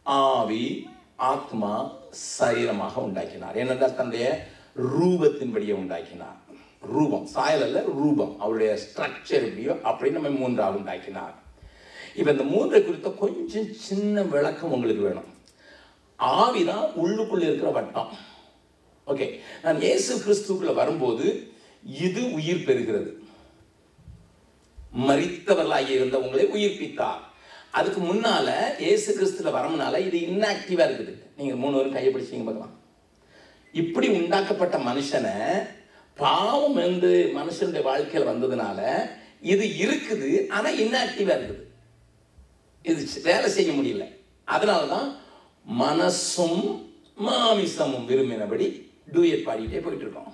ஆவி ஆத்மா சரீரமாக உண்டாக்கினார் ஏனென்றால் தன்னுடைய ரூபத்தின்படியே உண்டாக்கினார் ரூபம் சாயல் அல்ல ரூபம் அவருடைய ஸ்ட்ரக்சர் எப்படியோ அப்படி நம்ம மூன்றாக உண்டாக்கினார் இப்போ இந்த மூன்றை குறித்த கொஞ்சம் சின்ன விளக்கம் உங்களுக்கு வேணும் ஆவிதான் உள்ளுக்குள்ள இருக்கிற வட்டம் ஓகே நான் இயேசு கிறிஸ்துக்குள்ள வரும்போது இது உயிர் பெறுகிறது மரித்தவர்களாகி இருந்தவங்களை உயிர்ப்பித்தார் அதுக்கு முன்னால இயேசு கிறிஸ்துல வரமுனால இது இன்ஆக்டிவா இருக்குது நீங்க மூணு பேரும் கையை பிடிச்சீங்க பார்க்கலாம் இப்படி உண்டாக்கப்பட்ட மனுஷனை பாவம் வந்து மனுஷனுடைய வாழ்க்கையில் வந்ததுனால இது இருக்குது ஆனா இன்ஆக்டிவா இருக்குது இது வேலை செய்ய முடியல அதனால தான் மனசும் மாமிசமும் விரும்பினபடி டூயட் பாடிக்கிட்டே போயிட்டு இருக்கோம்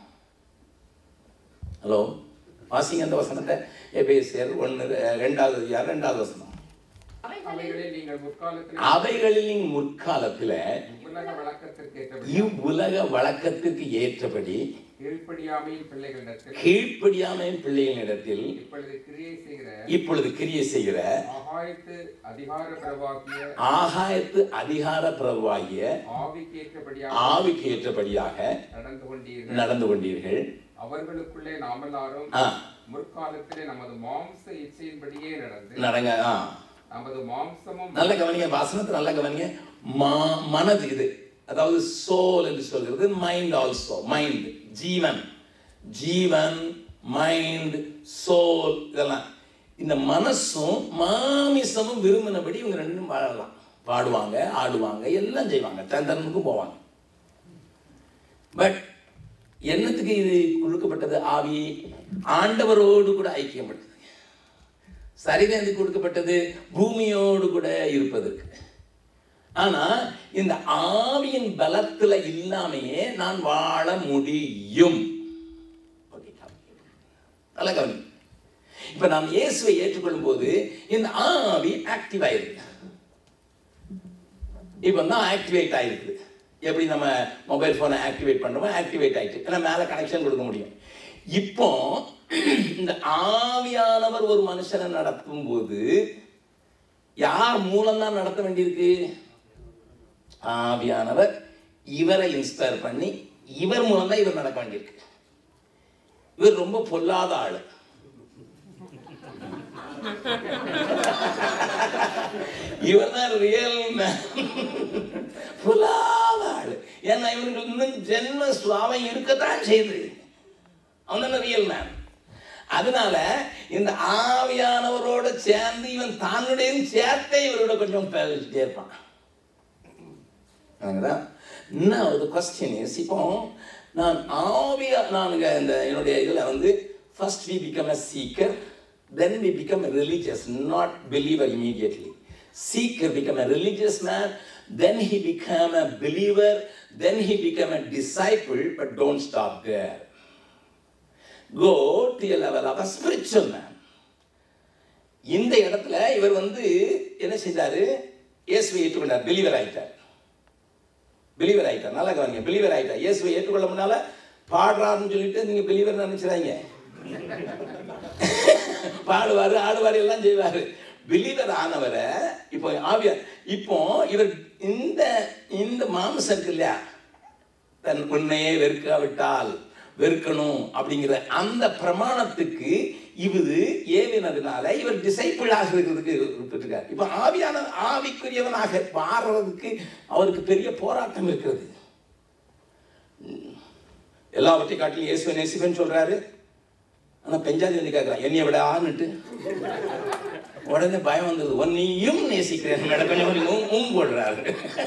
ஹலோ வாசிங்க அந்த வசனத்தை எபேசியர் ஒன்று ரெண்டாவது அதிகாரம் ரெண்டாவது வசனம் அவைகளில் நீங்கள் முற்காலத்தில் அவைகளின் முற்காலத்துல உலக வழக்கத்திற்கு ஏற்றபடி இவ்வுலக வழக்கத்திற்கு ஏற்றபடி கீழ்ப்படியாமையின் பிள்ளைகளிடத்தில் கீழ்ப்படியாமையின் பிள்ளைகளிடத்தில் இப்பொழுது கிரியை செய்கிற இப்பொழுது கிரியை செய்கிற ஆகாயத்து அதிகார பிரபாகிய ஆகாயத்து அதிகார பிரபுவாகிய ஆவிக்கு ஏற்றபடியாக ஆவிக்கு ஏற்றபடியாக நடந்து கொண்டீர்கள் நடந்து கொண்டீர்கள் அவர்களுக்குள்ளே நாமெல்லாரும் ஆ முற்காலத்திலே நமது மாம்ச இச்சையின்படியே நடந்து நடங்க ஆ நமது மாம்சமும் நல்ல கவனிங்க வசனத்தை நல்ல கவனிங்க மா மனது இது அதாவது சோல் என்று சொல்கிறது மைண்ட் ஆல்சோ மைண்ட் ஜீவன் ஜீவன் மைண்ட் சோல் இதெல்லாம் இந்த மனசும் மாமிசமும் விரும்பினபடி இவங்க ரெண்டும் வாழலாம் பாடுவாங்க ஆடுவாங்க எல்லாம் செய்வாங்க தந்தனுக்கும் போவாங்க பட் என்னத்துக்கு இது கொடுக்கப்பட்டது ஆவி ஆண்டவரோடு கூட ஐக்கியப்படுது சரிதேந்து கொடுக்கப்பட்டது பூமியோடு கூட இருப்பதற்கு ஆனா இந்த ஆவியின் பலத்துல இல்லாமையே நான் வாழ முடியும் Okay, நல்ல கவனி இப்ப நாம் இயேசுவை ஏற்றுக்கொள்ளும் போது இந்த ஆவி ஆக்டிவ் ஆயிருக்கு இப்போ தான் ஆக்டிவேட் ஆயிருக்கு எப்படி நம்ம மொபைல் ஃபோனை ஆக்டிவேட் பண்ணுறோமோ ஆக்டிவேட் ஆயிட்டு ஏன்னா மேலே கனெக்ஷன் கொடுக்க முடியும் இப்போ இந்த ஆவியானவர் ஒரு மனுஷனை நடத்தும் போது யார் மூலம்தான் நடத்த வேண்டியிருக்கு ஆவியானவர் இவரை இன்ஸ்பயர் பண்ணி இவர் மூலம் தான் இவர் நடக்க வேண்டியிருக்கு இவர் ரொம்ப பொல்லாத ஆளு இவர் தான் ரியல் புலாத ஆளு ஏன்னா இவனுக்கு இன்னும் ஜென்ம சுவாவம் இருக்கத்தான் செய்யுது அவன் தானே ரியல் மேன் அதனால இந்த ஆவியானவரோட சேர்ந்து இவன் தன்னுடைய சேர்த்தே இவரோட கொஞ்சம் பேசிட்டே இருப்பான் அதுதான் இன்னும் ஒரு கொஸ்டின் இஸ் இப்போ நான் ஆவியா நான் இங்க இந்த என்னுடைய இதில் வந்து first we become a seeker then we become a religious not believer immediately seeker become a religious man then he become a believer then he become a disciple but don't stop there go to a level of a spiritual man இந்த இடத்துல இவர் வந்து என்ன செய்தாரு இயேசுவை ஏற்றுக்கொண்டார் believer ஆயிட்டார் believer ஆயிட்டார் நல்லா கவனிங்க பிலீவர் ஆயிட்டார் இயேசுவை ஏற்றுக்கொள்ள முன்னால பாடுறாருன்னு சொல்லிட்டு நீங்க பிலீவர் நினைச்சிடாங்க பாடுவாரு ஆடுவாரு எல்லாம் செய்வாரு பிலீவர் ஆனவரை இப்போ ஆவியா இப்போ இவர் இந்த இந்த மாம்சம் இருக்கு இல்லையா தன் உன்னையே வெறுக்காவிட்டால் வெறுக்கணும் அப்படிங்கிற அந்த பிரமாணத்துக்கு இவது ஏவினதுனால இவர் டிசைப்பிளாக இருக்கிறதுக்கு விட்டுருக்கார் இப்போ ஆவியான ஆவிக்குரியவனாக மாறுறதுக்கு அவருக்கு பெரிய போராட்டம் இருக்கிறது எல்லாவற்றையும் காட்டிலும் இயேசுவை நேசிப்பேன்னு சொல்றாரு ஆனா பெஞ்சாதி வந்து கேட்கிறான் என்னைய விட ஆன்னுட்டு உடனே பயம் வந்தது ஒன்னையும் நேசிக்கிறேன் மேடம் கொஞ்சம் கொஞ்சம் ஊம் போடுறாரு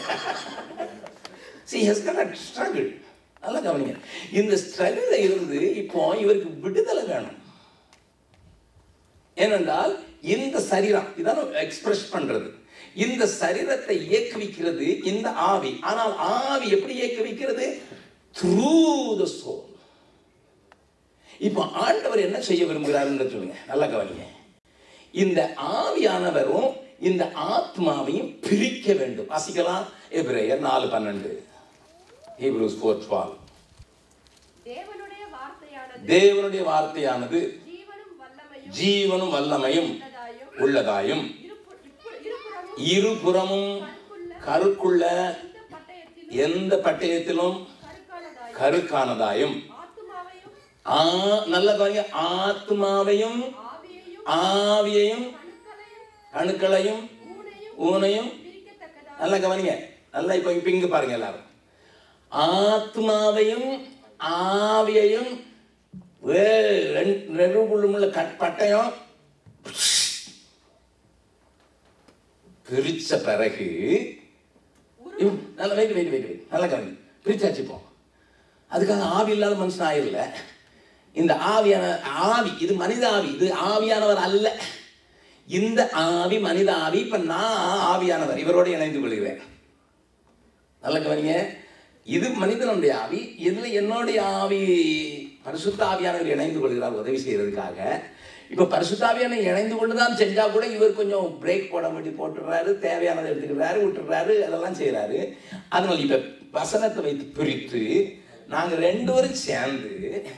she has got a struggle நல்லா கவனிங்க இந்த ஸ்ட்ரகிள் இருந்து இப்போ இவருக்கு விடுதலை வேணும் ஏனென்றால் இந்த சரீரம் இதான் எக்ஸ்பிரஸ் பண்றது இந்த சரீரத்தை இயக்குவிக்கிறது இந்த ஆவி ஆனால் ஆவி எப்படி இயக்குவிக்கிறது த்ரூ த சோல் இப்போ ஆண்டவர் என்ன செய்ய விரும்புகிறாருன்னு சொல்லுங்க நல்லா கவனிங்க இந்த ஆவியானவரும் இந்த ஆத்மாவையும் பிரிக்க வேண்டும் வாசிக்கலாம் எபிரேயர் நாலு பன்னெண்டு ஹீப்ரூஸ் ஃபோர் டுவெல் தேவனுடைய வார்த்தையானது தேவனுடைய வார்த்தையானது ஜீவனும் வல்லமையும் ஜீவனும் வல்லமையும் உள்ளதாயும் உள்ளதாயும் இருப்பு- இப்பு- இருபுறமும் இருபுறமும் கருக்குள்ள இந்த பட்டயத்திலும் எந்த பட்டயத்திலும் கருக்கானதாயும் கருக்கானதாயும் ஆத்துமாவையும் ஆ நல்ல கவனிங்க ஆத்மாவையும் ஆவியையும் ஆவியையும் கணுக்களையும் கணுக்களையும் ஊனையும் ஊனையும் பிரிக்கத்தக்கதா நல்லா கவனிங்க நல்லா இப்போ இப்போ இங்க பாருங்க எல்லாரும் ஆத்மாவையும் ஆவியையும் வே- ரெண்டு நெருப்புள்ளுமுள்ள கட் பட்டயம் பிரிச்ச பிறகு இவன் நல்லா வெயிட் வெயிட் வெயிட் வெயிட் நல்லா கவனி பிரிச்சாச்சு இப்போ அதுக்காக ஆவி இல்லாத மனுஷன் ஆயிரல இந்த ஆவியான ஆவி இது மனித ஆவி இது ஆவியானவர் அல்ல இந்த ஆவி மனித ஆவி இப்ப நான் ஆவியானவர் இவரோட இணைந்து கொள்கிறேன் நல்ல கவனிங்க இது மனிதனுடைய ஆவி இதுல என்னுடைய ஆவி பரிசுத்த ஆவியானவர் இணைந்து கொள்கிறார் உதவி செய்யறதுக்காக இப்ப பரிசுத்த ஆவியான இணைந்து கொண்டு தான் செஞ்சா கூட இவர் கொஞ்சம் பிரேக் போட வேண்டி போட்டுடுறாரு தேவையானதை எடுத்துக்கிறாரு விட்டுறாரு அதெல்லாம் செய்றாரு அதனால இப்ப வசனத்தை வைத்து பிரித்து நாங்க ரெண்டு பேரும் சேர்ந்து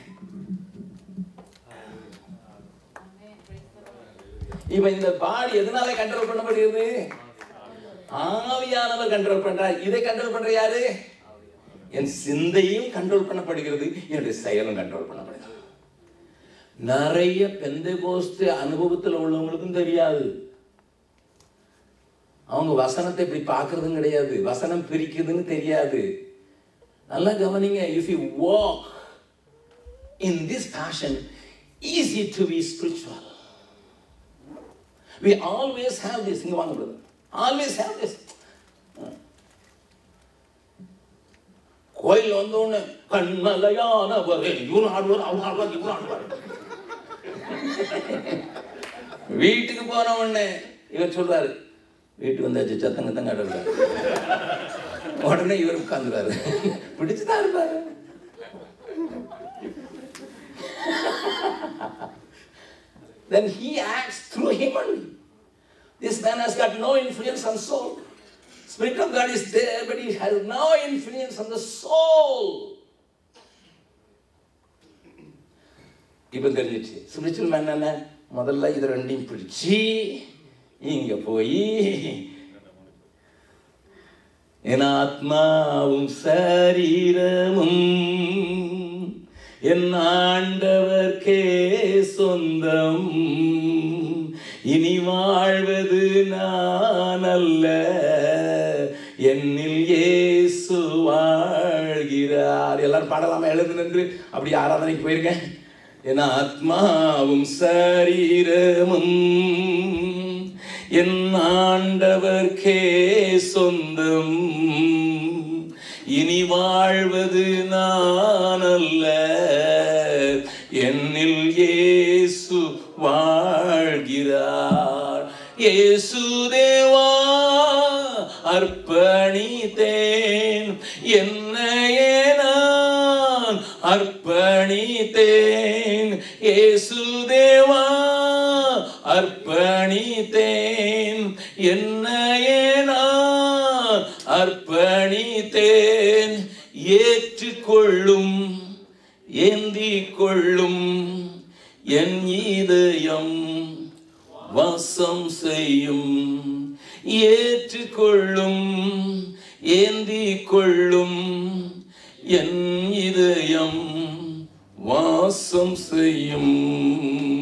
இப்ப இந்த பாடி எதனால கண்ட்ரோல் பண்ணப்படுகிறது ஆவியானவர் கண்ட்ரோல் பண்றார் இதை கண்ட்ரோல் பண்ற யாரு என் சிந்தையும் கண்ட்ரோல் பண்ணப்படுகிறது என்னுடைய செயலும் கண்ட்ரோல் பண்ணப்படுகிறது நிறைய பெந்தை போஸ்ட் அனுபவத்தில் உள்ளவங்களுக்கும் தெரியாது அவங்க வசனத்தை இப்படி பார்க்கறதும் கிடையாது வசனம் பிரிக்குதுன்னு தெரியாது நல்லா கவனிங்க if you walk in this passion easy to be spiritual we always have this இங்க வாங்க brother always have this கோயில் வந்த உடனே கண்மலையானவரே இவன் ஆடுவார் அவன் ஆடுவார் இவன் ஆடுவார் வீட்டுக்கு போன உடனே இவர் சொல்றாரு வீட்டுக்கு வந்தாச்சு சத்தங்க தங்க ஆடுறாரு உடனே இவர் உட்காந்துறாரு பிடிச்சுதான் இருப்பாரு then he acts through him only. This man has got no influence on soul. Spirit of God is there, but he has no influence on the soul. இப்போ தெரிஞ்சிச்சு ஸ்பிரிச்சுவல் மேன் என்ன முதல்ல இது ரெண்டையும் பிடிச்சி இங்க போய் என் ஆத்மாவும் சரீரமும் என் ஆண்டவர்க்கே சொந்தம் இனி வாழ்வது நான் அல்ல என்னில் இயேசு வாழ்கிறார் எல்லாரும் பாடலாமா எழுந்து நின்று அப்படி ஆராதனைக்கு போயிருக்கேன் என் ஆத்மாவும் சரீரமும் என் ஆண்டவர்க்கே சொந்தம் இனி வாழ்வது நான் அல்ல என்னில் இயேசு வாழ்கிறார் இயேசு தேவா அர்ப்பணித்தேன் என்னையே நான் அர்ப்பணித்தேன் இயேசு தேவா அர்ப்பணித்தேன் என்னையே நான் அர்ப்பணித்தேன் ஏற்றுக்கொள்ளும் ஏந்திக் கொள்ளும் என் இதயம் வாசம் செய்யும் ஏற்றுக்கொள்ளும் ஏந்திக் கொள்ளும் என் இதயம் வாசம் செய்யும்